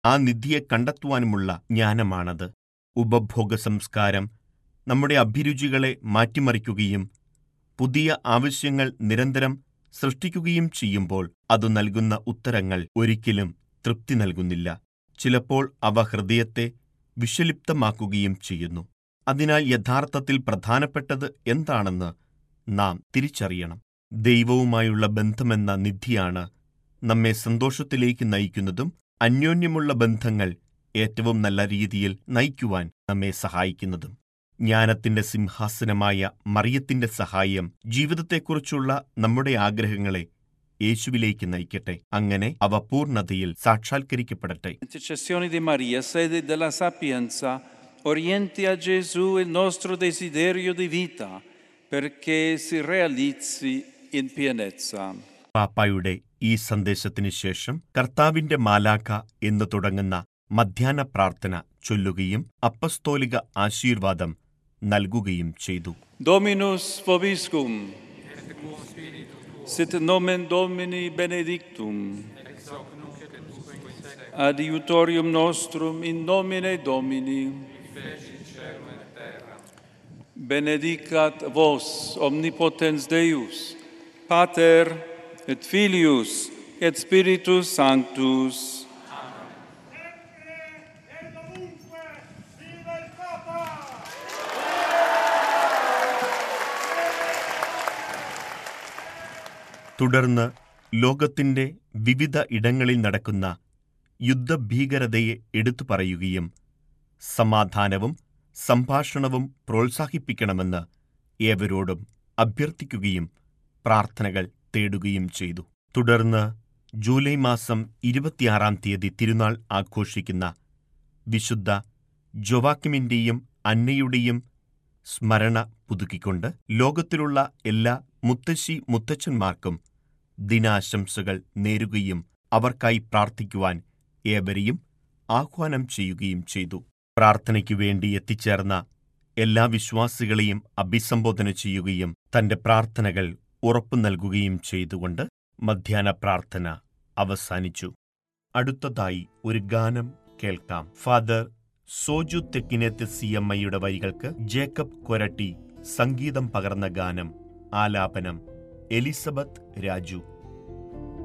ആ നിധിയെ കണ്ടെത്തുവാനുമുള്ള ജ്ഞാനമാണത് ഉപഭോഗ സംസ്കാരം നമ്മുടെ അഭിരുചികളെ മാറ്റിമറിക്കുകയും പുതിയ ആവശ്യങ്ങൾ നിരന്തരം സൃഷ്ടിക്കുകയും ചെയ്യുമ്പോൾ അത് നൽകുന്ന ഉത്തരങ്ങൾ ഒരിക്കലും തൃപ്തി നൽകുന്നില്ല ചിലപ്പോൾ അവ ഹൃദയത്തെ വിഷലിപ്തമാക്കുകയും ചെയ്യുന്നു അതിനാൽ യഥാർത്ഥത്തിൽ പ്രധാനപ്പെട്ടത് എന്താണെന്ന് നാം തിരിച്ചറിയണം ദൈവവുമായുള്ള ബന്ധമെന്ന നിധിയാണ് നമ്മെ സന്തോഷത്തിലേക്ക് നയിക്കുന്നതും അന്യോന്യമുള്ള ബന്ധങ്ങൾ ഏറ്റവും നല്ല രീതിയിൽ നയിക്കുവാൻ നമ്മെ സഹായിക്കുന്നതും ജ്ഞാനത്തിന്റെ സിംഹാസനമായ മറിയത്തിന്റെ സഹായം ജീവിതത്തെക്കുറിച്ചുള്ള നമ്മുടെ ആഗ്രഹങ്ങളെ യേശുവിലേക്ക് നയിക്കട്ടെ അങ്ങനെ അവ പൂർണ്ണതയിൽ സാക്ഷാത്കരിക്കപ്പെടട്ടെ Intercessioni di Maria, sede della sapienza, orienti a Gesù il nostro desiderio di vita perché si realizzi in pienezza. പാപ്പായുടെ ഈ സന്ദേശത്തിന് ശേഷം കർത്താവിന്റെ മാലാഖ എന്ന് തുടങ്ങുന്ന മധ്യാഹ്ന പ്രാർത്ഥന ചൊല്ലുകയും അപ്പസ്തോലിക ആശീർവാദം നൽകുകയും ചെയ്തു Dominus vobiscum. Sit nomen Domini benedictum. Adiutorium nostrum in nomine Domini. Benedicat vos omnipotens Deus, Pater et Filius et Spiritus Sanctus. തുടർന്ന് ലോകത്തിന്റെ വിവിധ ഇടങ്ങളിൽ നടക്കുന്ന യുദ്ധഭീകരതയെ എടുത്തു പറയുകയും സമാധാനവും സംഭാഷണവും പ്രോത്സാഹിപ്പിക്കണമെന്ന് ഏവരോടും അഭ്യർത്ഥിക്കുകയും പ്രാർത്ഥനകൾ തേടുകയും ചെയ്തു തുടർന്ന് ജൂലൈ മാസം ഇരുപത്തിയാറാം തീയതി തിരുനാൾ ആഘോഷിക്കുന്ന വിശുദ്ധ ജൊവാക്കിമിന്റെയും അന്നയുടെയും സ്മരണ പുതുക്കിക്കൊണ്ട് ലോകത്തിലുള്ള എല്ലാ മുത്തശ്ശി മുത്തച്ഛന്മാർക്കും ദിനാശംസകൾ നേരുകയും അവർക്കായി പ്രാർത്ഥിക്കുവാൻ ഏവരെയും ആഹ്വാനം ചെയ്യുകയും ചെയ്തു പ്രാർത്ഥനയ്ക്കു വേണ്ടി എത്തിച്ചേർന്ന എല്ലാ വിശ്വാസികളെയും അഭിസംബോധന ചെയ്യുകയും തന്റെ പ്രാർത്ഥനകൾ ഉറപ്പു നൽകുകയും ചെയ്തുകൊണ്ട് മധ്യാഹ്ന പ്രാർത്ഥന അവസാനിച്ചു അടുത്തതായി ഒരു ഗാനം കേൾക്കാം father Soju Thekkinethu C M ഐയുടെ വരികൾക്ക് ജേക്കബ് കൊരട്ടി സംഗീതം പകർന്ന ഗാനം ആലാപനം എലിസബത്ത് രാജു